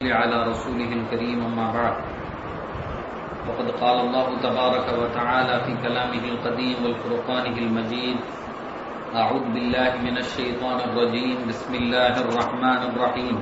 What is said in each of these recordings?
على رسوله الكريم أما بعد وقد قال الله تبارك وتعالى في كلامه القديم والفرقانه المجيد أعوذ بالله من الشيطان الرجيم بسم الله الرحمن الرحيم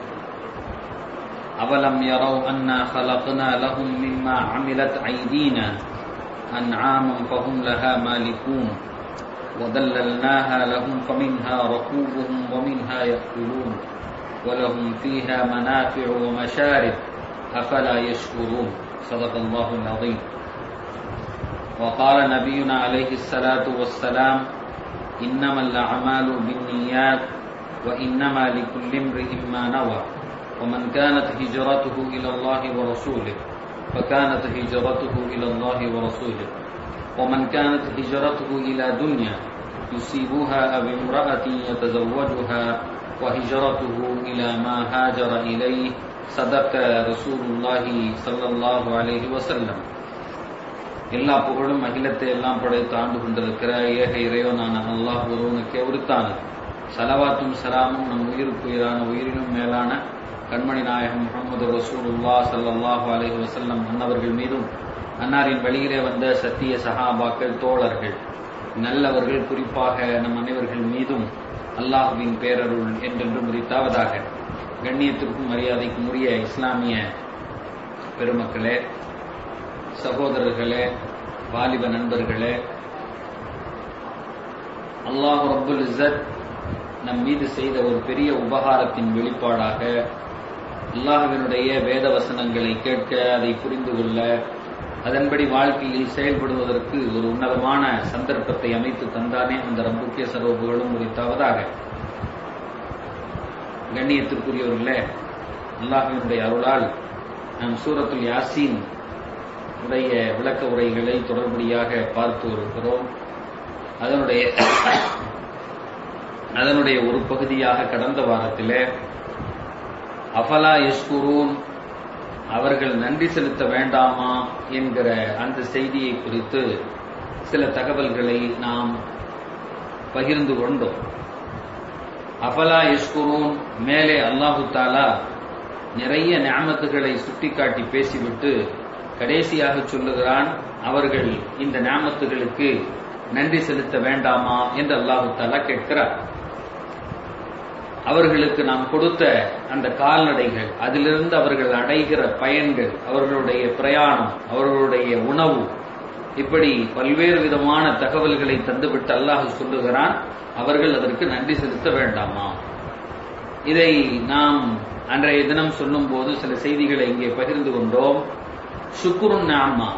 أولم يروا أنا خلقنا لهم مما عملت أيدينا أنعاما فهم لها مالكون وذللناها لهم فمنها ركوبهم ومنها يأكلون ولهم فيها منافع ومشارب أفلا يشكرون صدق الله العظيم وقال نبينا عليه الصلاة والسلام إنما الأعمال بالنيات وإنما لكل امرئ ما نوى ومن كانت هجرته إلى الله ورسوله فكانت هجرته إلى الله ورسوله ومن كانت هجرته إلى دنيا يصيبها أو امرأة يتزوجها وهجرته إلى ما هاجر إليه صدق رسول الله صلى الله عليه وسلم எல்லா புகழும் அகிலத்தை எல்லாம் படைத்து ஆண்டு கொண்டிருக்கிற ஏக இறைவனான அல்லாஹ் ஒருவனுக்கே உரித்தானது சலவாத்தும் சலாமும் நம் உயிருக்கு உயிரான உயிரினும் மேலான கண்மணி நாயகம் முகமது ரசூலுல்லா சல்லாஹூ அலஹி வசல்லம் அன்னவர்கள் மீதும் அன்னாரின் வழியிலே வந்த சத்திய சஹாபாக்கள் தோழர்கள் நல்லவர்கள் குறிப்பாக நம் அனைவர்கள் மீதும் அல்லாஹுவின் பேரருள் என்றென்றும் உரித்தாவதாக கண்ணியத்திற்கும் மரியாதைக்கும் உரிய இஸ்லாமிய பெருமக்களே சகோதரர்களே வாலிப நண்பர்களே அல்லாஹ் ரபுல் இசத் நம் மீது செய்த ஒரு பெரிய உபகாரத்தின் வெளிப்பாடாக அல்லாஹுவினுடைய வேத வசனங்களை கேட்க அதை புரிந்து கொள்ள அதன்படி வாழ்க்கையில் செயல்படுவதற்கு ஒரு உன்னதமான சந்தர்ப்பத்தை அமைத்து தந்தானே அந்த ரப்புக்கிய சரோபுகளும் உரித்தாவதாக கண்ணியத்திற்குரியவர்களே அல்லாஹினுடைய அருளால் நாம் சூரத்துல் யாசீன் உடைய விளக்க உரைகளை தொடர்படியாக பார்த்து வருகிறோம் அதனுடைய அதனுடைய ஒரு பகுதியாக கடந்த வாரத்திலே அஃபலா யஷ்குரூன் அவர்கள் நன்றி செலுத்த வேண்டாமா என்கிற அந்த செய்தியை குறித்து சில தகவல்களை நாம் பகிர்ந்து கொண்டோம் அஃபலா யஷ்குரூன் மேலே அல்லாஹு தாலா நிறைய ஞாமத்துகளை சுட்டிக்காட்டி பேசிவிட்டு கடைசியாக சொல்லுகிறான் அவர்கள் இந்த ஞாமத்துகளுக்கு நன்றி செலுத்த வேண்டாமா என்று அல்லாஹு தாலா கேட்கிறார் அவர்களுக்கு நாம் கொடுத்த அந்த கால்நடைகள் அதிலிருந்து அவர்கள் அடைகிற பயன்கள் அவர்களுடைய பிரயாணம் அவர்களுடைய உணவு இப்படி பல்வேறு விதமான தகவல்களை தந்துவிட்டு அல்லாஹ் சொல்லுகிறான் அவர்கள் அதற்கு நன்றி செலுத்த வேண்டாமா இதை நாம் அன்றைய தினம் சொல்லும் போது சில செய்திகளை இங்கே பகிர்ந்து கொண்டோம் சுக்குரு நாமா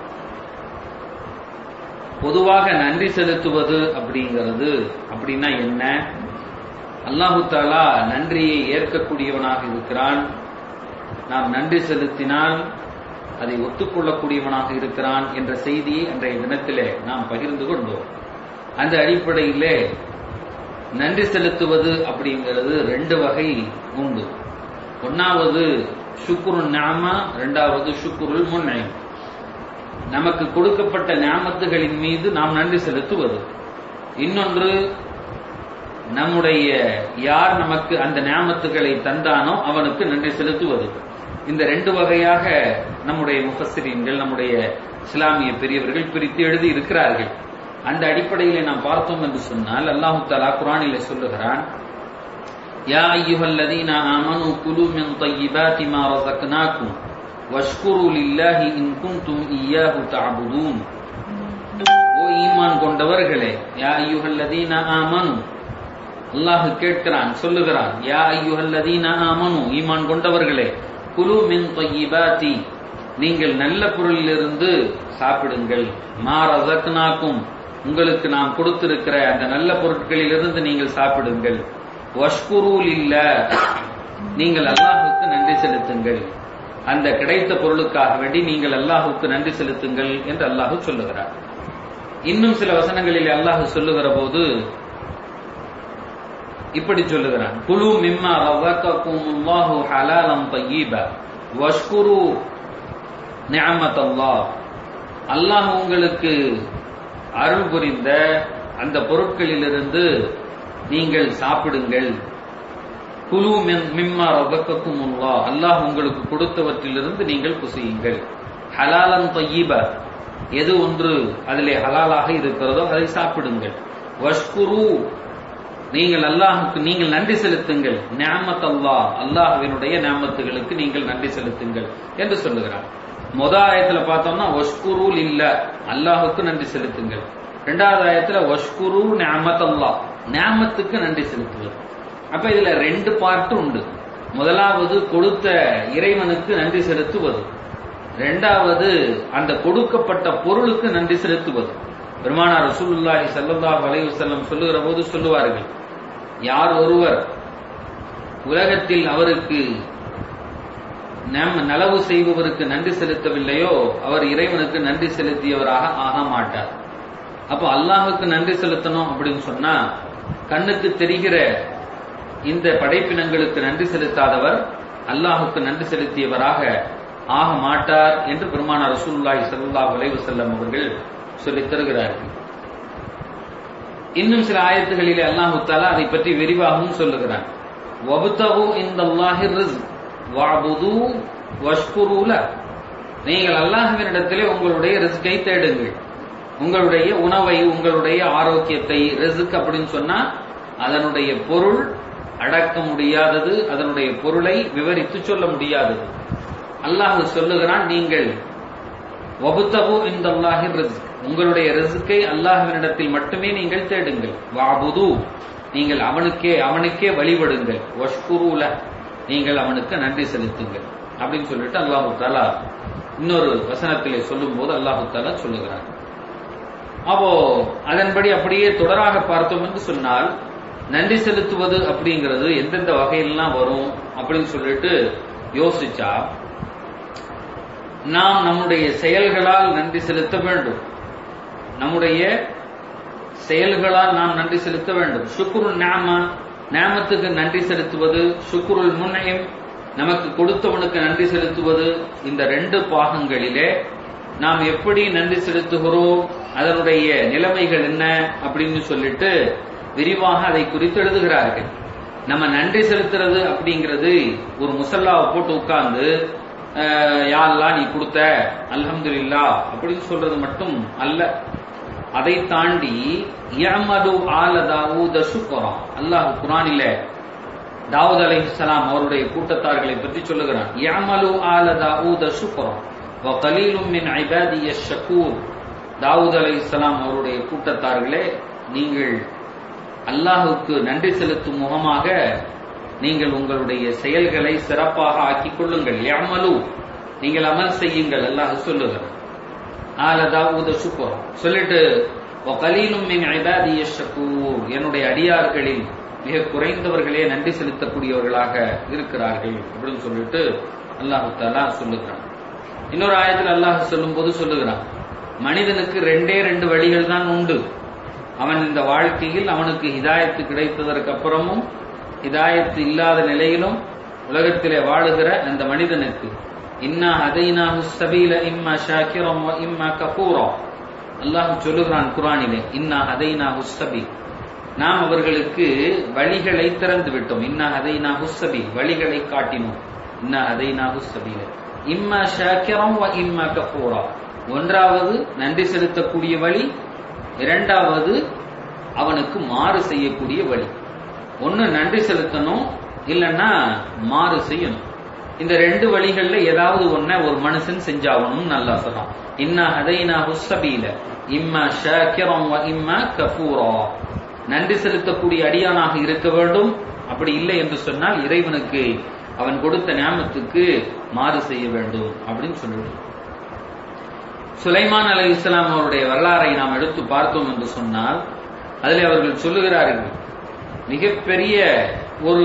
பொதுவாக நன்றி செலுத்துவது அப்படிங்கிறது அப்படின்னா என்ன அல்லாஹு தாலா நன்றியை ஏற்கக்கூடியவனாக இருக்கிறான் நாம் நன்றி செலுத்தினால் அதை ஒத்துக்கொள்ளக்கூடியவனாக இருக்கிறான் என்ற செய்தியை அன்றைய தினத்திலே நாம் பகிர்ந்து கொண்டோம் அந்த அடிப்படையிலே நன்றி செலுத்துவது அப்படிங்கிறது ரெண்டு வகை உண்டு ஒன்னாவது சுக்குரு நாமா ரெண்டாவது சுக்குருள் முன்னை நமக்கு கொடுக்கப்பட்ட ஞாமத்துகளின் மீது நாம் நன்றி செலுத்துவது இன்னொன்று நம்முடைய யார் நமக்கு அந்த ஞாமத்துகளை தந்தானோ அவனுக்கு நன்றி செலுத்துவது இந்த ரெண்டு வகையாக நம்முடைய முஃபசிரியன்கள் நம்முடைய இஸ்லாமிய பெரியவர்கள் பிரித்து எழுதி இருக்கிறார்கள் அந்த அடிப்படையில் நாம் பார்த்தோம் என்று சொன்னால் அல்லாஹு தாலா குரானிலே சொல்லுகிறான் யா ஐயுஹல்லதீன ஆமனு குலு மின் طيبات ما رزقناكم واشكروا لله إن كنتم إياه تعبدون ஓ ஈமான் கொண்டவர்களே யா ஐயுஹல்லதீன ஆமனு அல்லாஹ் கேட்கிறான் சொல்லுகிறான் யா ஐயுஹல்லதீன ஆமனு ஈமான் கொண்டவர்களே குலு மின் தொய்யிபாத்தி நீங்கள் நல்ல பொருளிலிருந்து சாப்பிடுங்கள் மா ரசக்னாக்கும் உங்களுக்கு நாம் கொடுத்திருக்கிற அந்த நல்ல பொருட்களிலிருந்து நீங்கள் சாப்பிடுங்கள் வஷ்குரூல் இல்ல நீங்கள் அல்லாஹுக்கு நன்றி செலுத்துங்கள் அந்த கிடைத்த பொருளுக்காக வேண்டி நீங்கள் அல்லாஹுக்கு நன்றி செலுத்துங்கள் என்று அல்லாஹு சொல்லுகிறார் இன்னும் சில வசனங்களில் அல்லாஹு சொல்லுகிற போது இப்படி சொல்லுகிறான் குழு மிம்மா ரவக்கக்குமுல்லாஹு ஹலாலம் தய்யீபா வஷ்குரு நிஅமத்தல்லாஹ் அல்லாஹ் உங்களுக்கு அருள் புரிந்த அந்த பொருட்களிலிருந்து நீங்கள் சாப்பிடுங்கள் குழு மிம்மா ரபக்கக்கும் அல்லாஹ் உங்களுக்கு கொடுத்தவற்றிலிருந்து நீங்கள் புசியுங்கள் ஹலாலன் தொய்யிப எது ஒன்று அதிலே ஹலாலாக இருக்கிறதோ அதை சாப்பிடுங்கள் வஷ்குரு நீங்கள் அல்லாஹுக்கு நீங்கள் நன்றி செலுத்துங்கள் நியாமத் அல்லாஹ் அல்லாஹுவினுடைய நியாமத்துகளுக்கு நீங்கள் நன்றி செலுத்துங்கள் என்று சொல்லுகிறார் மொத ஆயத்துல பார்த்தோம்னா ஒஷ்குரு இல்ல அல்லாஹுக்கு நன்றி செலுத்துங்கள் ரெண்டாவது ஆயத்துல ஒஷ்குரு நியாமத் அல்லாஹ் நியாமத்துக்கு நன்றி செலுத்துவது அப்ப இதுல ரெண்டு பார்ட் உண்டு முதலாவது கொடுத்த இறைவனுக்கு நன்றி செலுத்துவது ரெண்டாவது அந்த கொடுக்கப்பட்ட பொருளுக்கு நன்றி செலுத்துவது பெருமானார் ரசூலுல்லாஹி ஸல்லல்லாஹு அலைஹி வஸல்லம் சொல்லுகிற போது சொல்லுவார்கள் யார் ஒருவர் உலகத்தில் அவருக்கு நம் நலவு செய்பவருக்கு நன்றி செலுத்தவில்லையோ அவர் இறைவனுக்கு நன்றி செலுத்தியவராக ஆக மாட்டார் அப்போ அல்லாஹுக்கு நன்றி செலுத்தணும் அப்படின்னு சொன்னா கண்ணுக்கு தெரிகிற இந்த படைப்பினங்களுக்கு நன்றி செலுத்தாதவர் அல்லாஹுக்கு நன்றி செலுத்தியவராக ஆக மாட்டார் என்று பெருமானார் ரசூலுல்லாஹி ஸல்லல்லாஹு அலைஹி வஸல்லம் அவர்கள் சொல்லித் தருகிறார்கள் இன்னும் சில ஆயத்துகளிலே அல்லாஹு தாலா அதை பற்றி விரிவாகவும் சொல்லுகிறான் வபுத்தகு இந்த அல்லாஹி ரிஸ்க் வாபுது வஷ்குருல நீங்கள் அல்லாஹுவினிடத்திலே உங்களுடைய ரிஸ்கை தேடுங்கள் உங்களுடைய உணவை உங்களுடைய ஆரோக்கியத்தை ரிஸ்க் அப்படின்னு சொன்னா அதனுடைய பொருள் அடக்க முடியாதது அதனுடைய பொருளை விவரித்து சொல்ல முடியாதது அல்லாஹ் சொல்லுகிறான் நீங்கள் வபுத்தகு இந்த அல்லாஹி ரிஸ்க் உங்களுடைய ரிஸ்கை அல்லாஹுவினிடத்தில் மட்டுமே நீங்கள் தேடுங்கள் வாபுது நீங்கள் அவனுக்கே அவனுக்கே வழிபடுங்கள் வஷ்குருல நீங்கள் அவனுக்கு நன்றி செலுத்துங்கள் அப்படின்னு சொல்லிட்டு அல்லாஹு தாலா இன்னொரு வசனத்திலே சொல்லும் போது அல்லாஹு தாலா சொல்லுகிறான் அப்போ அதன்படி அப்படியே தொடராக பார்த்தோம் என்று சொன்னால் நன்றி செலுத்துவது அப்படிங்கிறது எந்தெந்த வகையிலாம் வரும் அப்படின்னு சொல்லிட்டு யோசிச்சா நாம் நம்முடைய செயல்களால் நன்றி செலுத்த வேண்டும் நம்முடைய செயல்களால் நாம் நன்றி செலுத்த வேண்டும் சுக்குரு நாம நாமத்துக்கு நன்றி செலுத்துவது சுக்குருள் முன்னையும் நமக்கு கொடுத்தவனுக்கு நன்றி செலுத்துவது இந்த ரெண்டு பாகங்களிலே நாம் எப்படி நன்றி செலுத்துகிறோம் அதனுடைய நிலைமைகள் என்ன அப்படின்னு சொல்லிட்டு விரிவாக அதை குறித்து எழுதுகிறார்கள் நம்ம நன்றி செலுத்துறது அப்படிங்கிறது ஒரு முசல்லாவை போட்டு உட்கார்ந்து யாரெல்லாம் நீ கொடுத்த அல்ஹம்துலில்லா அப்படின்னு சொல்றது மட்டும் அல்ல அதை தாண்டி யமது ஆல தாவூத சுக்கரம் அல்லாஹ் குரானில தாவூத் அலைஹிஸ்ஸலாம் அவருடைய கூட்டத்தார்களை பற்றி சொல்லுகிறான் யமலு ஆல தாவூத சுக்கரம் வகலீலும் மின் ஐபாதிய ஷக்கூர் தாவூத் அலைஹிஸ்ஸலாம் அவருடைய கூட்டத்தார்களே நீங்கள் அல்லாஹுக்கு நன்றி செலுத்தும் முகமாக நீங்கள் உங்களுடைய செயல்களை சிறப்பாக ஆக்கிக் கொள்ளுங்கள் யமலு நீங்கள் அமல் செய்யுங்கள் அல்லாஹ் சொல்லுகிறார் ஆல தாவூத சுக்கரம் சொல்லிட்டு கலீலும் மின் ஐபாதிய ஷக்கூர் என்னுடைய அடியார்களில் மிக குறைந்தவர்களே நன்றி செலுத்தக்கூடியவர்களாக இருக்கிறார்கள் அப்படின்னு சொல்லிட்டு அல்லாஹு தாலா சொல்லுகிறான் இன்னொரு ஆயத்தில் அல்லாஹ் சொல்லும் போது சொல்லுகிறான் மனிதனுக்கு ரெண்டே ரெண்டு வழிகள் தான் உண்டு அவன் இந்த வாழ்க்கையில் அவனுக்கு ஹிதாயத்து கிடைத்ததற்கு அப்புறமும் ஹிதாயத்து இல்லாத நிலையிலும் உலகத்திலே வாழுகிற அந்த மனிதனுக்கு இன்னா ஹதைனா சபீல இம்மா ஷாக்கிரம் இம்மா கபூரா அல்லாஹ் சொல்லுகிறான் குரானிலே இன்னா ஹதைனா ஹுஸ்ஸபி நாம் அவர்களுக்கு வழிகளை திறந்து விட்டோம் இன்னா ஹதைனா ஹுஸ்ஸபி வழிகளை காட்டினோம் இன்னா ஹதைனா ஹுஸ்ஸபீல இம்மா ஷாக்கிரம் இம்மா கபூரா ஒன்றாவது நன்றி செலுத்தக்கூடிய வழி இரண்டாவது அவனுக்கு மாறு செய்யக்கூடிய வழி ஒன்னு நன்றி செலுத்தணும் இல்லைன்னா மாறு செய்யணும் இந்த ரெண்டு வழிகள்ல ஏதாவது ஒன்ன ஒரு மனுஷன் செஞ்சாகணும் நல்லா சொல்றான் இன்னா ஹதைனா ஹுஸ்ஸபீல இம்மா ஷாக்கிரம் இம்மா கபூரா நன்றி செலுத்தக்கூடிய அடியானாக இருக்க வேண்டும் அப்படி இல்லை என்று சொன்னால் இறைவனுக்கு அவன் கொடுத்த ஞாபகத்துக்கு மாறு செய்ய வேண்டும் அப்படின்னு சொல்லிவிடும் சுலைமான் அலி இஸ்லாம் அவருடைய வரலாறை நாம் எடுத்து பார்த்தோம் என்று சொன்னால் அதில் அவர்கள் சொல்லுகிறார்கள் மிகப்பெரிய ஒரு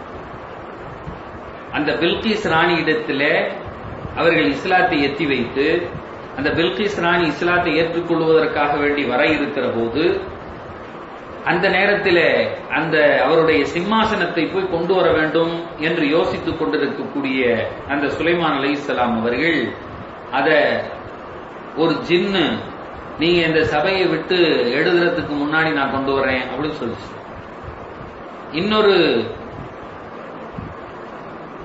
அந்த பில்கிஸ் ராணி இடத்திலே அவர்கள் இஸ்லாத்தை எத்தி வைத்து அந்த பில்கிஸ் ராணி இஸ்லாத்தை ஏற்றுக்கொள்வதற்காக வேண்டி வர இருக்கிற போது அந்த நேரத்தில் அந்த அவருடைய சிம்மாசனத்தை போய் கொண்டு வர வேண்டும் என்று யோசித்துக் கொண்டிருக்கக்கூடிய அந்த சுலைமான் அலி இஸ்லாம் அவர்கள் அத ஒரு ஜின்னு நீங்க இந்த சபையை விட்டு எழுதுறதுக்கு முன்னாடி நான் கொண்டு வரேன் அப்படின்னு சொல்லிச்சு இன்னொரு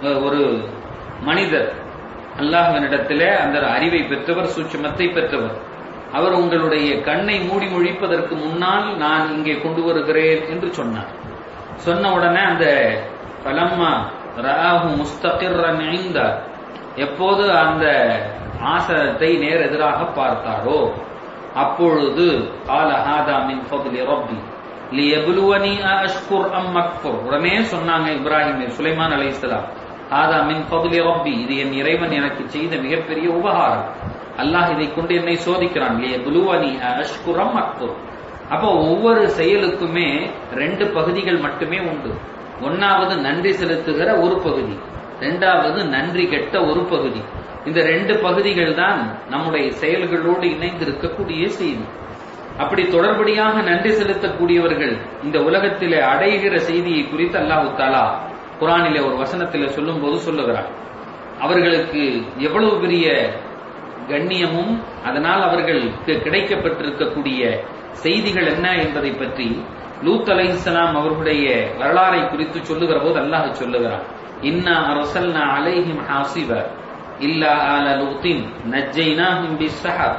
ஒரு மனிதர் அல்லாஹ்வினிடத்திலே அந்த அறிவை பெற்றவர் சூட்சுமத்தை பெற்றவர் அவர் உங்களுடைய கண்ணை மூடி முழிப்பதற்கு முன்னால் நான் இங்கே கொண்டு வருகிறேன் என்று சொன்னார் சொன்ன உடனே அந்த பலம்மா ராஹு முஸ்தகிர்ரன் இந்தார் எப்போது அந்த ஆசனத்தை நேர் எதிராக பார்த்தாரோ அப்பொழுது கால ஹாதா மின் ஃபضل ரப்பி லியப்லுவனி அஷ்குர் அம் அக்ஃபுர் உடனே சொன்னாங்க இப்ராஹிம் சுலைமான் அலைஹிஸ்ஸலாம் ஹாதா மின் ஃபضل ரப்பி இது என் இறைவன் எனக்கு செய்த மிகப்பெரிய உபகாரம் அல்லாஹ் இதை கொண்டு என்னை சோதிக்கிறான் லியப்லுவனி அஷ்குர் அம் அக்ஃபுர் அப்போ ஒவ்வொரு செயலுக்குமே ரெண்டு பகுதிகள் மட்டுமே உண்டு ஒன்னாவது நன்றி செலுத்துகிற ஒரு பகுதி ரெண்டாவது நன்றி கெட்ட ஒரு பகுதி இந்த ரெண்டு பகுதிகள் தான் நம்முடைய செயல்களோடு இணைந்து இருக்கக்கூடிய செய்தி அப்படி தொடர்படியாக நன்றி செலுத்தக்கூடியவர்கள் இந்த உலகத்திலே அடைகிற செய்தியை குறித்து அல்லாஹு தாலா குரானிலே ஒரு வசனத்திலே சொல்லும் போது சொல்லுகிறார் அவர்களுக்கு எவ்வளவு பெரிய கண்ணியமும் அதனால் அவர்களுக்கு கிடைக்கப்பட்டிருக்கக்கூடிய செய்திகள் என்ன என்பதை பற்றி லூத் அலைஹிஸ்ஸலாம் அவர்களுடைய வரலாறை குறித்து சொல்லுகிற போது அல்லாஹ் சொல்லுகிறான் இன்னா அரசல்னா அலைஹிம் ஹாசிப இல்லா ஆல லூத்தின் நஜ்ஜைனாஹும் பிஸ்ஸஹர்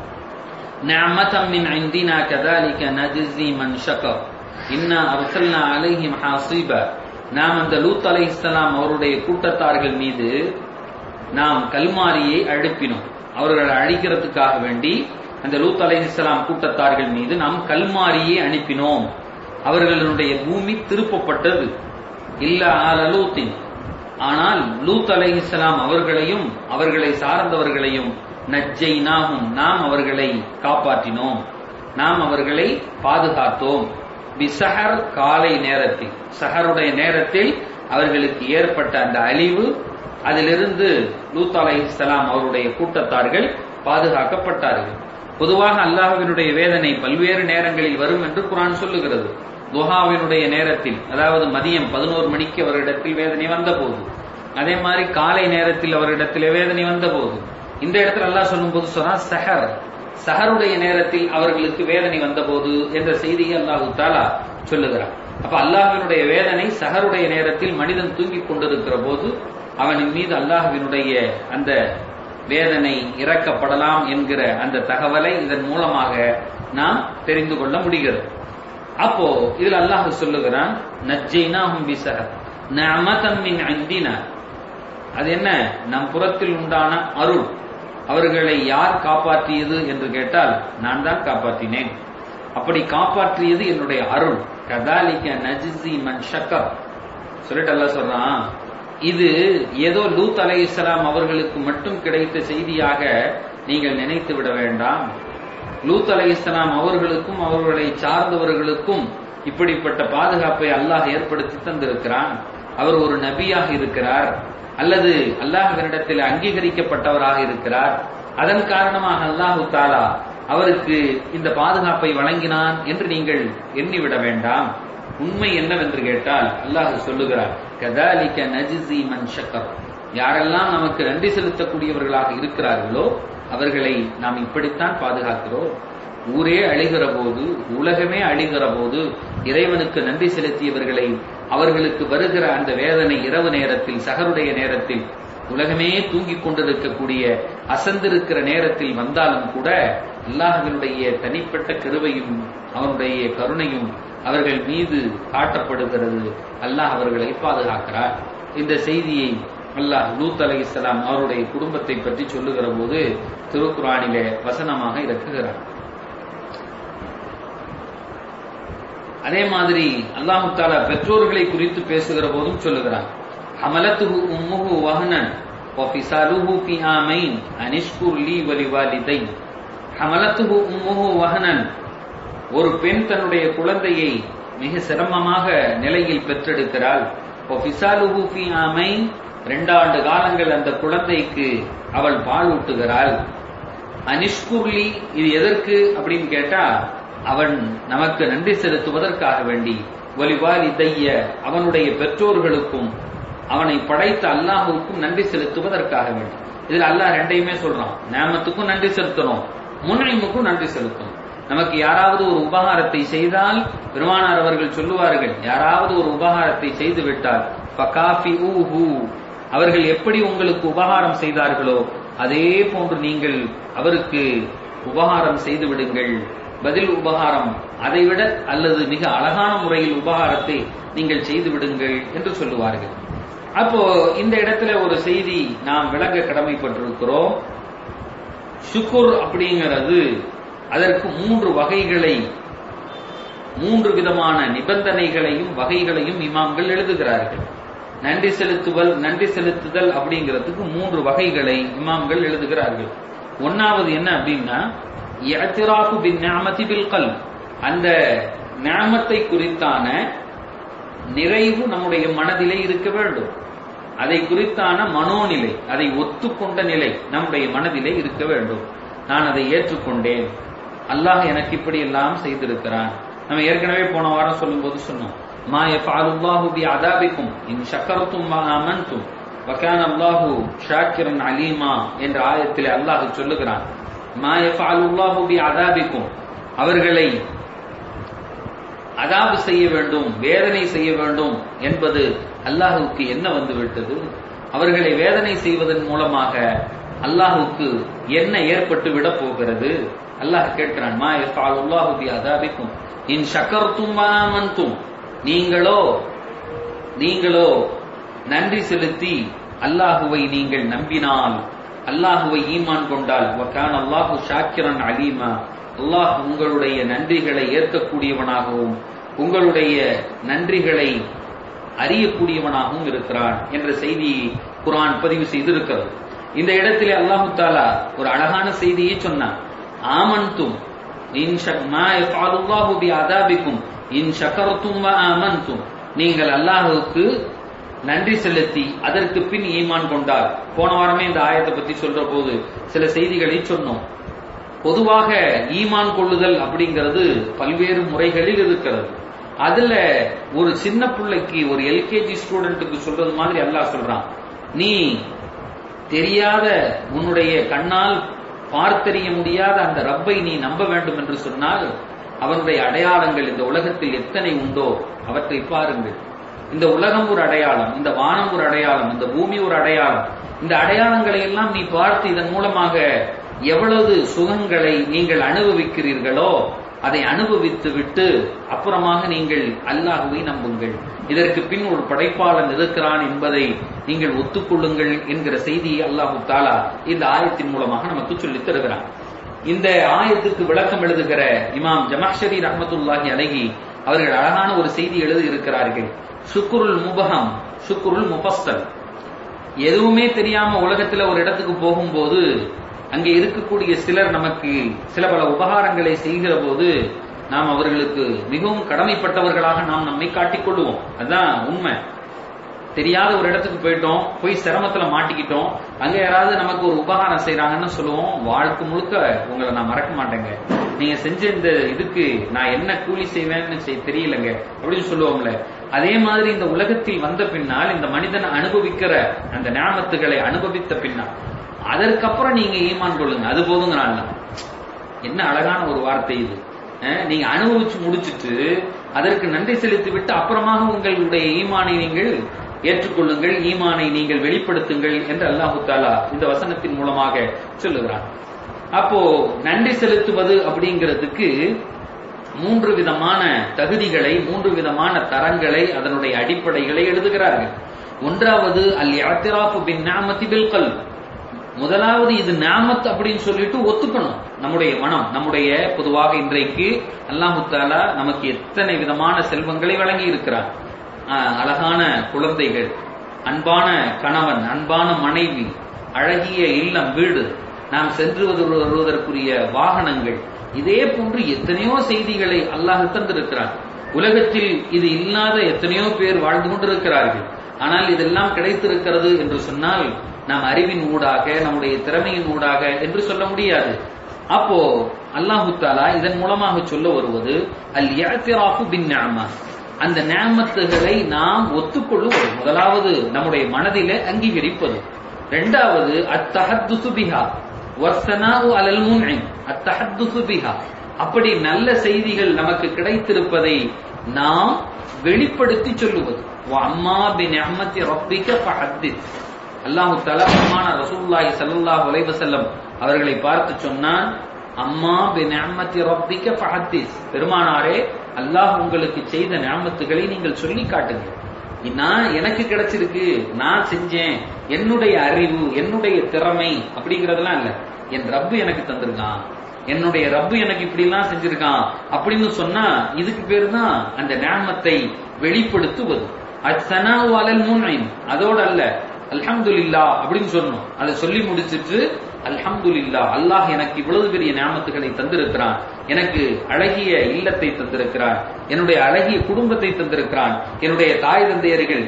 நிஅமதம் மின் இந்தினா கதாலிக நஜ்ஸி மன் ஷக்கர் இன்னா அரசல்னா அலைஹிம் ஹாசிப நாம் அந்த லூத் அலைஹிஸ்ஸலாம் அவருடைய கூட்டத்தார்கள் மீது நாம் கல்மாரியை அழுப்பினோம் அவர்களை அழிக்கிறதுக்காக வேண்டி அந்த லூத் அலைஹிஸ்ஸலாம் கூட்டத்தார்கள் மீது நாம் கல்மாரியை அனுப்பினோம் அவர்களுடைய பூமி திருப்பப்பட்டது இல்ல ஆல லூத்தின் ஆனால் லூத் அலைஹிஸ்ஸலாம் அவர்களையும் அவர்களை சார்ந்தவர்களையும் நஜ்ஜைனாகும் நாம் அவர்களை காப்பாற்றினோம் நாம் அவர்களை பாதுகாத்தோம் பிசஹர் காலை நேரத்தில் சஹருடைய நேரத்தில் அவர்களுக்கு ஏற்பட்ட அந்த அழிவு அதிலிருந்து லூத் அலைஹிஸ்ஸலாம் அவருடைய கூட்டத்தார்கள் பாதுகாக்கப்பட்டார்கள் பொதுவாக அல்லாஹ்வினுடைய வேதனை பல்வேறு நேரங்களில் வரும் என்று குரான் சொல்லுகிறது துஹாவினுடைய நேரத்தில் அதாவது மதியம் பதினோரு மணிக்கு அவரிடத்தில் வேதனை வந்தபோது அதே மாதிரி காலை நேரத்தில் அவரிடத்தில் வேதனை வந்தபோது இந்த இடத்துல அல்லாஹ் சொல்லும்போது சொன்னா சஹர் சஹருடைய நேரத்தில் அவர்களுக்கு வேதனை வந்தபோது என்ற செய்தியை அல்லாஹு தாலா சொல்லுகிறார் அப்ப அல்லாஹ்வினுடைய வேதனை சஹருடைய நேரத்தில் மனிதன் தூங்கிக் கொண்டிருக்கிற போது அவனின் மீது அல்லாஹ்வினுடைய அந்த வேதனை இறக்கப்படலாம் என்கிற அந்த தகவலை இதன் மூலமாக நாம் தெரிந்து கொள்ள முடிகிறது அப்போ இதுல அல்லாஹ் சொல்லுகிறான் நஜ்ஜைனாஹும் பிசஹர் நஅமதம் மின் இந்தினா அது என்ன நம் புறத்தில் உண்டான அருள் அவர்களை யார் காப்பாற்றியது என்று கேட்டால் நான் தான் காப்பாற்றினேன் அப்படி காப்பாற்றியது என்னுடைய அருள் கதாலிக்க நஜ்ஸி மன் ஷக்கர் சொல்லிட்டு அல்லாஹ் சொல்றான் இது ஏதோ லூத் அலை இஸ்லாம் அவர்களுக்கு மட்டும் கிடைத்த செய்தியாக நீங்கள் நினைத்து விட வேண்டாம் லூத் அலை இஸ்லாம் அவர்களுக்கும் அவர்களை சார்ந்தவர்களுக்கும் இப்படிப்பட்ட பாதுகாப்பை அல்லாஹ் ஏற்படுத்தி தந்திருக்கிறான் அவர் ஒரு நபியாக இருக்கிறார் அல்லது அல்லாஹ்வினிடத்தில் அங்கீகரிக்கப்பட்டவராக இருக்கிறார் அதன் காரணமாக அல்லாஹு தாலா அவருக்கு இந்த பாதுகாப்பை வழங்கினான் என்று நீங்கள் எண்ணிவிட வேண்டாம் உண்மை என்னவென்று கேட்டால் அல்லாஹ் சொல்லுகிறார் கதாலிக்க நஜிசி மன் ஷக்கர் யாரெல்லாம் நமக்கு நன்றி செலுத்தக்கூடியவர்களாக இருக்கிறார்களோ அவர்களை நாம் இப்படித்தான் பாதுகாக்கிறோம் ஊரே அழிகிற போது உலகமே அழிகிற போது இறைவனுக்கு நன்றி செலுத்தியவர்களை அவர்களுக்கு வருகிற அந்த வேதனை இரவு நேரத்தில் சகருடைய நேரத்தில் உலகமே தூங்கிக் கொண்டிருக்கக்கூடிய அசந்திருக்கிற நேரத்தில் வந்தாலும் கூட அல்லாஹ்வினுடைய தனிப்பட்ட கிருபையும் அவனுடைய கருணையும் அவர்கள் மீது காட்டப்படுகிறது அல்லாஹ் அவர்களை பாதுகாக்கிறார் இந்த செய்தியை அல்லாஹ் லூத் அலை இஸ்லாம் அவருடைய குடும்பத்தை பற்றி சொல்லுகிற போது திருக்குறானிலே வசனமாக இறக்குகிறார் அதே மாதிரி அல்லாஹு தாலா பெற்றோர்களை குறித்து பேசுகிற போதும் சொல்லுகிறார் அமலத்துஹு உம்முஹு வஹனன் وفصاله في عامين أن اشكر لي ولوالدي حملته أمه وهنا ஒரு பெண் தன்னுடைய குழந்தையை மிக சிரமமாக நிலையில் பெற்றெடுக்கிறாள் ஒஃபிசாலுஹு ஃபி ஆமைன் ரெண்டாண்டு காலங்கள் அந்த குழந்தைக்கு அவள் பால் ஊட்டுகிறாள் அனிஷ்குர்லி இது எதற்கு அப்படின்னு கேட்டா அவன் நமக்கு நன்றி செலுத்துவதற்காக வேண்டி ஒலிவால் இதைய அவனுடைய பெற்றோர்களுக்கும் அவனை படைத்த அல்லாஹுக்கும் நன்றி செலுத்துவதற்காக வேண்டி இதுல அல்லாஹ் ரெண்டையுமே சொல்றான் நேமத்துக்கும் நன்றி செலுத்தணும் முன்னிமுக்கும் நன்றி செலுத்தணும் நமக்கு யாராவது ஒரு உபகாரத்தை செய்தால் பெருமானார் அவர்கள் சொல்லுவார்கள் யாராவது ஒரு உபகாரத்தை செய்து விட்டால் ஃபகாஃபி ஊஹு அவர்கள் எப்படி உங்களுக்கு உபகாரம் செய்தார்களோ அதே போன்று நீங்கள் அவருக்கு உபகாரம் செய்து விடுங்கள் பதில் உபகாரம் அதைவிட அல்லது மிக அழகான முறையில் உபகாரத்தை நீங்கள் செய்து விடுங்கள் என்று சொல்லுவார்கள் அப்போ இந்த இடத்துல ஒரு செய்தி நாம் விளங்க கடமைப்பட்டிருக்கிறோம் சுக்குர் அப்படிங்கிறது அதற்கு மூன்று வகைகளை மூன்று விதமான நிபந்தனைகளையும் வகைகளையும் இமாம்கள் எழுதுகிறார்கள் நன்றி செலுத்துவல் நன்றி செலுத்துதல் அப்படிங்கிறதுக்கு மூன்று வகைகளை இமாம்கள் எழுதுகிறார்கள் ஒன்னாவது என்ன அப்படின்னா இஅ்திராஃபு பின் நிஅமதி பில் கல்ப் அந்த நியாமத்தை குறித்தான நிறைவு நம்முடைய மனதிலே இருக்க வேண்டும் அதை குறித்தான மனோநிலை அதை ஒத்துக்கொண்ட நிலை நம்முடைய மனதிலே இருக்க வேண்டும் நான் அதை ஏற்றுக்கொண்டேன் அல்லாஹ் எனக்கு இப்படி எல்லாம் செய்திருக்கிறான் நம்ம ஏற்கனவே போன வாரம் சொல்லும்போது சொன்னோம் மா யஃஅலுல்லாஹு பி அதாபிக்கும் இன் ஷக்கரத்தும் வ ஆமன்தும் வகான அல்லாஹு ஷாக்கிரன் அலீமா என்ற ஆயத்திலே அல்லாஹ் சொல்லுகிறான் மா யஃஅலுல்லாஹு பி அதாபிக்கும் அவர்களை அதாபு செய்ய வேண்டும் வேதனை செய்ய வேண்டும் என்பது அல்லாஹுக்கு என்ன வந்து விட்டது அவர்களை வேதனை செய்வதன் மூலமாக அல்லாஹுக்கு என்ன ஏற்பட்டு விட போகிறது அல்லாஹ் கேட்கிறான் மா யஃஅலுல்லாஹு பி அதாபிக்கும் இன் ஷக்கர்தும் வ ஆமன்தும் நீங்களோ நீங்களோ நன்றி செலுத்தி அல்லாஹுவை நீங்கள் நம்பினால் அல்லாஹுவை ஈமான் கொண்டால் வக்கான் அல்லாஹு ஷாக்கிரன் அலீமா அல்லாஹ் உங்களுடைய நன்றிகளை ஏற்கக்கூடியவனாகவும் உங்களுடைய நன்றிகளை அறியக்கூடியவனாகவும் இருக்கிறான் என்ற செய்தியை குரான் பதிவு செய்திருக்கிறது இந்த இடத்திலே அல்லாஹு தாலா ஒரு அழகான செய்தியை சொன்னான் ஆமன்தும் இன் மா யஃஅலுல்லாஹு பி அதாபிக்கும் இன் ஷக்கரத்தும் வ ஆமன்தும் நீங்கள் அல்லாஹுவுக்கு நன்றி செலுத்தி அதற்கு பின் ஈமான் கொண்டால் போன வாரமே இந்த ஆயத்தை பத்தி சொல்ற போது சில செய்திகளை சொன்னோம் பொதுவாக ஈமான் கொள்ளுதல் அப்படிங்கிறது பல்வேறு முறைகளில் இருக்கிறது அதுல ஒரு சின்ன பிள்ளைக்கு ஒரு எல்கேஜி ஸ்டூடெண்ட்டுக்கு சொல்றது மாதிரி அல்லாஹ் சொல்றான் நீ தெரியாத உன்னுடைய கண்ணால் பார்த்தறிய முடியாத அந்த ரப்பை நீ நம்ப வேண்டும் என்று சொன்னால் அவனுடைய அடையாளங்கள் இந்த உலகத்தில் எத்தனை உண்டோ அவற்றை பாருங்கள் இந்த உலகம் ஒரு அடையாளம் இந்த வானம் ஒரு அடையாளம் இந்த பூமி ஒரு அடையாளம் இந்த அடையாளங்களை எல்லாம் நீ பார்த்து இதன் மூலமாக எவ்வளவு சுகங்களை நீங்கள் அனுபவிக்கிறீர்களோ அதை அனுபவித்து விட்டு அப்புறமாக நீங்கள் அல்லாஹுவை நம்புங்கள் இதற்கு பின் ஒரு படைப்பாளன் இருக்கிறான் என்பதை நீங்கள் ஒத்துக்கொள்ளுங்கள் என்கிற செய்தியை அல்லாஹு தாலா இந்த ஆயத்தின் மூலமாக நமக்கு சொல்லித் தருகிறான் இந்த ஆயத்துக்கு விளக்கம் எழுதுகிற இமாம் ஜமாஷரி ரஹமத்துல்லாஹி அழகி அவர்கள் அழகான ஒரு செய்தி எழுதி இருக்கிறார்கள் சுக்குருல் முபகம் சுக்குருல் முபஸ்தல் எதுவுமே தெரியாம உலகத்துல ஒரு இடத்துக்கு போகும்போது அங்கே இருக்கக்கூடிய சிலர் நமக்கு சில பல உபகாரங்களை செய்கிற போது நாம் அவர்களுக்கு மிகவும் கடமைப்பட்டவர்களாக நாம் நம்மை காட்டிக்கொள்ளுவோம் அதுதான் உண்மை தெரியாத ஒரு இடத்துக்கு போயிட்டோம் போய் சிரமத்துல மாட்டிக்கிட்டோம் அங்க யாராவது நமக்கு ஒரு உபகாரம் செய்யறாங்கன்னு சொல்லுவோம் வாழ்க்கை முழுக்க உங்களை நான் மறக்க மாட்டேங்க நீங்க செஞ்ச இந்த இதுக்கு நான் என்ன கூலி செய்வேன்னு செய்- தெரியலங்க அப்படின்னு சொல்லுவோம்ல அதே மாதிரி இந்த உலகத்தில் வந்த பின்னால் இந்த மனிதன் அனுபவிக்கிற அந்த ஞாபகத்துகளை அனுபவித்த பின்னால் அதற்கப்புறம் நீங்க ஈமான் கொள்ளுங்க அது போதுங்கிறான் என்ன அழகான ஒரு வார்த்தை இது அஹ், நீங்க அனுபவிச்சு முடிச்சிட்டு அதற்கு நன்றி செலுத்தி விட்டு அப்புறமாக உங்களுடைய ஈமானை நீங்கள் ஏற்றுக்கொள்ளுங்கள் ஈமானை நீங்கள் வெளிப்படுத்துங்கள் என்று அல்லாஹு தாலா இந்த வசனத்தின் மூலமாக சொல்லுகிறான் அப்போ நன்றி செலுத்துவது அப்படிங்கிறதுக்கு மூன்று விதமான தகுதிகளை மூன்று விதமான தரங்களை அதனுடைய அடிப்படைகளை எழுதுகிறார்கள் ஒன்றாவது அல் யாத்திராஃபு பின் நாமத்தி பில் கல்ப் முதலாவது இது நாமத் அப்படின்னு சொல்லிட்டு ஒத்துக்கணும் நம்முடைய மனம் நம்முடைய பொதுவாக இன்றைக்கு அல்லாஹு தாலா நமக்கு எத்தனை விதமான செல்வங்களை வழங்கி இருக்கிறார் ஆஹ், அழகான குழந்தைகள் அன்பான கணவன் அன்பான மனைவி அழகிய இல்லம் வீடு நாம் சென்று வருவ- வருவதற்குரிய வாகனங்கள் இதே போன்று எத்தனையோ செய்திகளை அல்லாஹ் தந்திருக்கிறார் உலகத்தில் இது இல்லாத எத்தனையோ பேர் வாழ்ந்து கொண்டிருக்கிறார்கள் ஆனால் இதெல்லாம் கிடைத்திருக்கிறது என்று சொன்னால் நாம் அறிவின் ஊடாக நம்முடைய திறமையின் ஊடாக என்று சொல்ல முடியாது அப்போ அல்லாஹு தாலா இதன் மூலமாக சொல்ல வருவது அல் யாத்திராஃபு பின் நிஅமா அந்த நியமத்துகளை நாம் ஒத்துக்கொள்ளுவது முதலாவது நம்முடைய மனதிலே அங்கீகரிப்பது இரண்டாவது அத்தஹத்துசு பிஹா வர்சனாவு அலல் முன்இம் அத்தஹத்துசு பிஹா அப்படி நல்ல செய்திகள் நமக்கு கிடைத்திருப்பதை நாம் வெளிப்படுத்தி சொல்லுவது அம்மா பி நிஅமத்தி ரப்பிக ஃபஹத்தித் அல்லாஹு தலா பெருமான ரசூல்லாஹி ஸல்லல்லாஹு அலைஹி வஸல்லம் அவர்களை பார்த்து சொன்னான் அம்மா பி நிஅமத்தி ரப்பிக ஃபஹத்திஸ் பெருமானாரே அல்லாஹ் உங்களுக்கு செய்த நியாமத்துகளை நீங்கள் சொல்லி காட்டுங்க நான் எனக்கு கிடைச்சிருக்கு நான் செஞ்சேன் என்னுடைய அறிவு என்னுடைய திறமை அப்படிங்கறதெல்லாம் இல்ல என் ரப்பு எனக்கு தந்திருக்கான் என்னுடைய ரப்பு எனக்கு இப்படி எல்லாம் செஞ்சிருக்கான் அப்படின்னு சொன்னா இதுக்கு பேரு தான் அந்த ஞானத்தை வெளிப்படுத்துவது அச்சனாவு அலல் முன்னைன் அதோட அல்ல அல்ஹம்துலில்லா அப்படின்னு சொல்லணும் அதை சொல்லி முடிச்சிட்டு அல்ஹம்துலில்லா அல்லாஹ் எனக்கு இவ்வளவு பெரிய ஞாபகத்துகளை தந்திருக்கிறான் எனக்கு அழகிய இல்லத்தை தந்திருக்கிறான் என்னுடைய அழகிய குடும்பத்தை தந்திருக்கிறான் என்னுடைய தாய் தந்தையர்கள்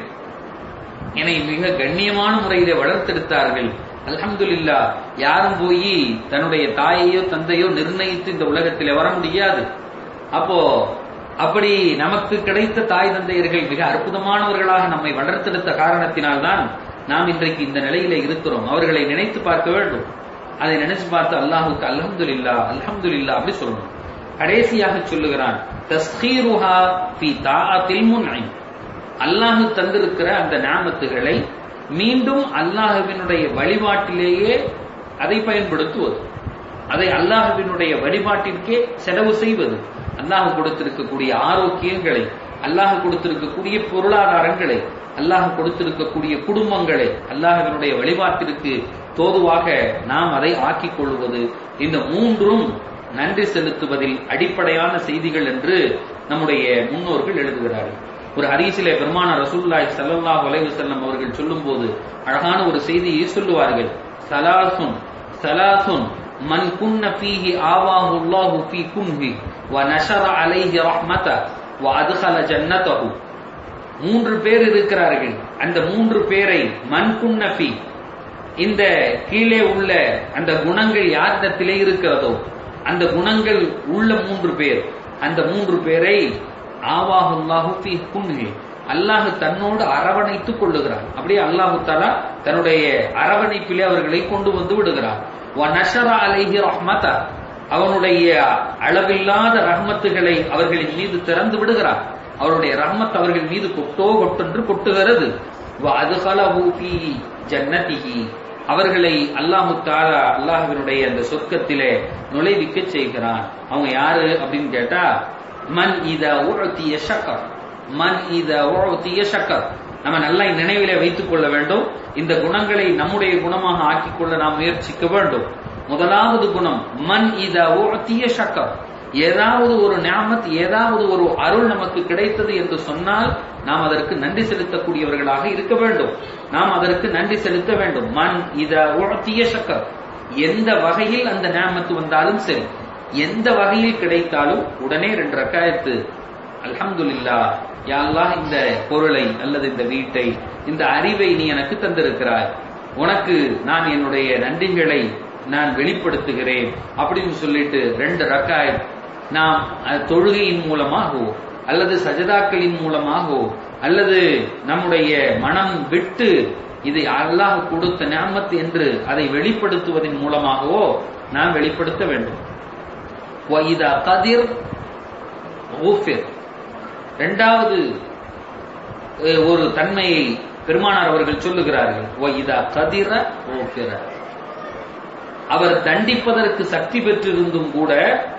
என்னை மிக கண்ணியமான முறையில வளர்த்தெடுத்தார்கள் அல்ஹம்துலில்லா யாரும் போய் தன்னுடைய தாயையோ தந்தையோ நிர்ணயித்து இந்த உலகத்தில் வர முடியாது அப்போ அப்படி நமக்கு கிடைத்த தாய் தந்தையர்கள் மிக அற்புதமானவர்களாக நம்மை வளர்த்தெடுத்த காரணத்தினால்தான் நாம் இன்றைக்கு இந்த நிலையில இருக்கிறோம் அவர்களை நினைத்து பார்க்க வேண்டும் அதை நினைச்சு பார்த்து அல்லாஹுக்கு அல்ஹம்துலில்லா அல்ஹம்துலில்லா அப்படி சொல்லணும் கடைசியாக சொல்லுகிறான் தஸ்கீருஹா ஃபி தாஅத்தில் முன்ஐம் அல்லாஹு தந்திருக்கிற அந்த ஞாபகத்துகளை மீண்டும் அல்லாஹுவினுடைய வழிபாட்டிலேயே அதை பயன்படுத்துவது அதை அல்லாஹுவினுடைய வழிபாட்டிற்கே செலவு செய்வது அல்லாஹ் கொடுத்திருக்கக்கூடிய ஆரோக்கியங்களை அல்லாஹ் கொடுத்திருக்கக்கூடிய பொருளாதாரங்களை அல்லாஹ் கொடுத்திருக்கக்கூடிய குடும்பங்களை அல்லாஹுவினுடைய வழிபாட்டிற்கு தோதுவாக நாம் அதை ஆக்கிக் கொள்வது இந்த மூன்றும் நன்றி செலுத்துவதில் அடிப்படையான செய்திகள் என்று நம்முடைய முன்னோர்கள் எழுதுகிறார்கள் ஒரு ஹரீசிலே பெருமான ரசூல்லாய் சல்லல்லாஹு அலைஹி வஸல்லம் அவர்கள் சொல்லும்போது அழகான ஒரு செய்தியை சொல்லுவார்கள் சலாசுன் சலாசுன் மன் குன்ன ஃபீஹி ஆவாஹு அல்லாஹு ஃபீ குன்ஹி வ நஷர அலைஹி ரஹ்மத வ அத்கல ஜன்னதஹு மூன்று பேர் இருக்கிறார்கள் அந்த மூன்று பேரை மன் குன்ன ஃபீ இந்த கீழே உள்ள அந்த குணங்கள் யாரிடத்திலே இருக்கிறதோ அந்த குணங்கள் உள்ள மூன்று பேர் அந்த மூன்று பேரை ஆவாஹுல்லாஹு ஃபீ குன்ஹி அல்லாஹ் தன்னோடு அரவணைத்துக் கொள்ளுகிறான் அப்படியே அல்லாஹு தாலா தன்னுடைய அரவணைப்பிலே அவர்களை கொண்டு வந்து விடுகிறான் வ நஷரா அலைஹி ரஹ்மதா அவனுடைய அளவில்லாத ரஹ்மத்துகளை அவர்களின் மீது திறந்து விடுகிறான் அவருடைய ரஹ்மத் அவர்கள் மீது கொட்டோ கொட்டென்று கொட்டுகிறது வ அதுகலஹு ஃபீ ஜன்னதிஹி அவர்களை அல்லாஹு தாலா அல்லாஹுவினுடைய அந்த சொர்க்கத்திலே நுழைவிக்க செய்கிறான் அவங்க யாரு அப்படின்னு கேட்டா மன் இத உழத்திய ஷக்கர் மன் இத உழத்திய ஷக்கர் நம்ம நல்லா நினைவிலே வைத்துக் கொள்ள வேண்டும் இந்த குணங்களை நம்முடைய குணமாக ஆக்கிக் கொள்ள நாம் முயற்சிக்க வேண்டும் முதலாவது குணம் மன் இத உழத்திய ஷக்கர் ஏதாவது ஒரு ஞாமத் ஏதாவது ஒரு அருள் நமக்கு கிடைத்தது என்று சொன்னால் நாம் அதற்கு நன்றி செலுத்தக்கூடியவர்களாக இருக்க வேண்டும் நாம் அதற்கு நன்றி செலுத்த வேண்டும் மண் இத உழத்திய சக்கர் எந்த வகையில் அந்த ஞாமத்து வந்தாலும் சரி எந்த வகையில் கிடைத்தாலும் உடனே ரெண்டு ரக்காயத்து அல்ஹம்துலில்லா யாரெல்லாம் இந்த பொருளை அல்லது இந்த வீட்டை இந்த அறிவை நீ எனக்கு தந்திருக்கிறாய் உனக்கு நான் என்னுடைய நன்றிகளை நான் வெளிப்படுத்துகிறேன் அப்படின்னு சொல்லிட்டு ரெண்டு ரக்காய் நாம் தொழுகையின் மூலமாகவோ அல்லது சஜதாக்களின் மூலமாகவோ அல்லது நம்முடைய மனம் விட்டு இதை அல்லாஹ் கொடுத்த ஞாமத் என்று அதை வெளிப்படுத்துவதன் மூலமாகவோ நாம் வெளிப்படுத்த வேண்டும் கதிர் இரண்டாவது ஒரு தன்மையை பெருமானார் அவர்கள் சொல்லுகிறார்கள் ஒய்தா கதிர ஓபிர அவர் தண்டிப்பதற்கு சக்தி பெற்றிருந்தும் கூட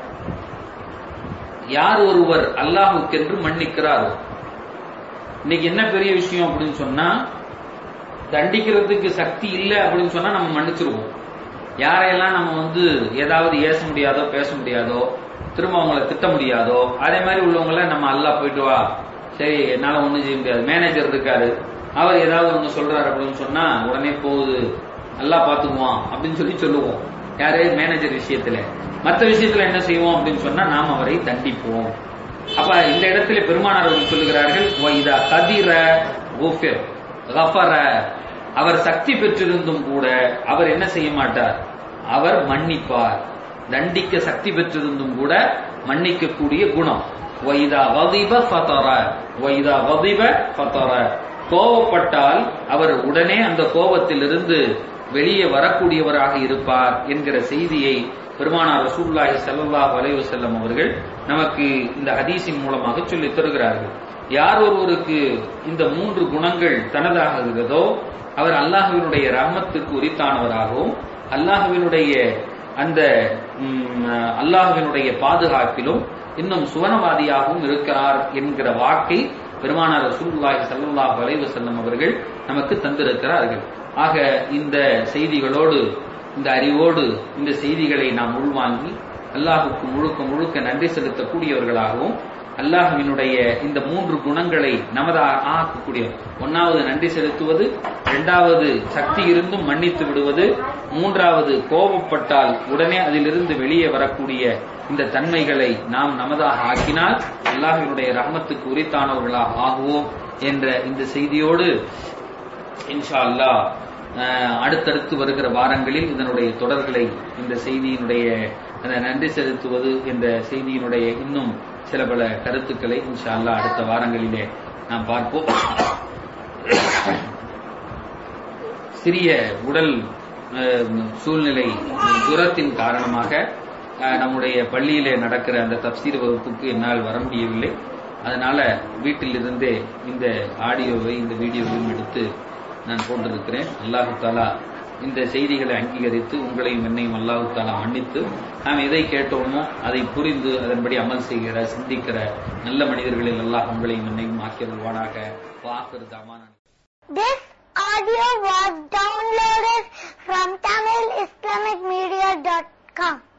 யார் ஒருவர் அல்லாஹுக்கென்று மன்னிக்கிறாரோ இன்னைக்கு என்ன பெரிய விஷயம் அப்படின்னு சொன்னா தண்டிக்கிறதுக்கு சக்தி இல்லை அப்படின்னு சொன்னா நம்ம மன்னிச்சிருவோம் யாரையெல்லாம் நம்ம வந்து ஏதாவது ஏச முடியாதோ பேச முடியாதோ திரும்ப அவங்கள திட்ட முடியாதோ அதே மாதிரி உள்ளவங்கள நம்ம அல்லா போயிட்டு வா சரி என்னால ஒண்ணும் செய்ய முடியாது மேனேஜர் இருக்காரு அவர் ஏதாவது ஒண்ணு சொல்றாரு அப்படின்னு சொன்னா உடனே போகுது நல்லா பாத்துக்குவான் அப்படின்னு சொல்லி சொல்லுவோம் யாரு மேனேஜர் விஷயத்துல மற்ற விஷயத்துல என்ன செய்வோம் அப்படின்னு சொன்னா நாம் அவரை தண்டிப்போம் அப்ப இந்த இடத்துல பெருமானார் அவர்கள் சொல்லுகிறார்கள் இதா கதிர குஃபிர் கஃபர அவர் சக்தி பெற்றிருந்தும் கூட அவர் என்ன செய்ய மாட்டார் அவர் மன்னிப்பார் தண்டிக்க சக்தி பெற்றிருந்தும் கூட மன்னிக்கக்கூடிய குணம் வைதா வதிப ஃபதர வைதா வதிப ஃபதர கோவப்பட்டால் அவர் உடனே அந்த கோபத்திலிருந்து வெளியே வரக்கூடியவராக இருப்பார் என்கிற செய்தியை பெருமானார் ரசூல்லாஹி ஸல்லல்லாஹு அலைஹி வஸல்லம் அவர்கள் நமக்கு இந்த ஹதீஸின் மூலமாக சொல்லித் தருகிறார்கள் யார் ஒருவருக்கு இந்த மூன்று குணங்கள் தனதாகிறதோ அவர் அல்லாஹ்வினுடைய ரஹமத்துக்கு உரித்தானவராகவும் அல்லாஹ்வினுடைய அந்த ம், அல்லாஹ்வினுடைய பாதுகாப்பிலும் இன்னும் சுவனவாதியாகவும் இருக்கிறார் என்கிற வாக்கை பெருமானார் ரசூலுல்லாஹி ஸல்லல்லாஹு அலைஹி வஸல்லம் அவர்கள் நமக்கு தந்திருக்கிறார்கள் ஆக இந்த செய்திகளோடு இந்த அறிவோடு இந்த செய்திகளை நாம் உள்வாங்கி அல்லாஹுக்கு முழுக்க முழுக்க நன்றி செலுத்தக்கூடியவர்களாகவும் அல்லாஹுவினுடைய இந்த மூன்று குணங்களை நமதாக ஆக்கக்கூடிய ஒன்னாவது நன்றி செலுத்துவது இரண்டாவது சக்தி இருந்தும் மன்னித்து விடுவது மூன்றாவது கோபப்பட்டால் உடனே அதிலிருந்து வெளியே வரக்கூடிய இந்த தன்மைகளை நாம் நமதாக ஆக்கினால் அல்லாஹினுடைய ரஹமத்துக்கு உரித்தானவர்களாக ஆகுவோம் என்ற இந்த செய்தியோடு இன்ஷா அல்லாஹ் அஹ், அடுத்தடுத்து வருகிற வாரங்களில் இதனுடைய தொடர்களை இந்த செய்தியினுடைய அந்த நன்றி செலுத்துவது என்ற செய்தியினுடைய இன்னும் சில பல கருத்துக்களை இன்ஷா அல்லாஹ் அடுத்த வாரங்களிலே நாம் பார்ப்போம் சிறிய உடல் அஹ், சூழ்நிலை துரத்தின் காரணமாக அஹ், நம்முடைய பள்ளியிலே நடக்கிற அந்த தப்சீர் வகுப்புக்கு என்னால் வர முடியவில்லை அதனால வீட்டில் இருந்தே இந்த ஆடியோவை இந்த வீடியோவையும் எடுத்து நான் போட்டிருக்கிறேன் அல்லாஹு தாலா இந்த செய்திகளை அங்கீகரித்து உங்களையும் என்னையும் அல்லாஹு தாலா மன்னித்து நாம் எதை கேட்டோமோ அதை புரிந்து அதன்படி அமல் செய்கிற சிந்திக்கிற நல்ல மனிதர்களில் அல்லாஹ் உங்களையும் என்னையும் ஆக்கியருள்வானாக வாக்குறு தாமான This audio was downloaded from TamilIslamicMedia.com.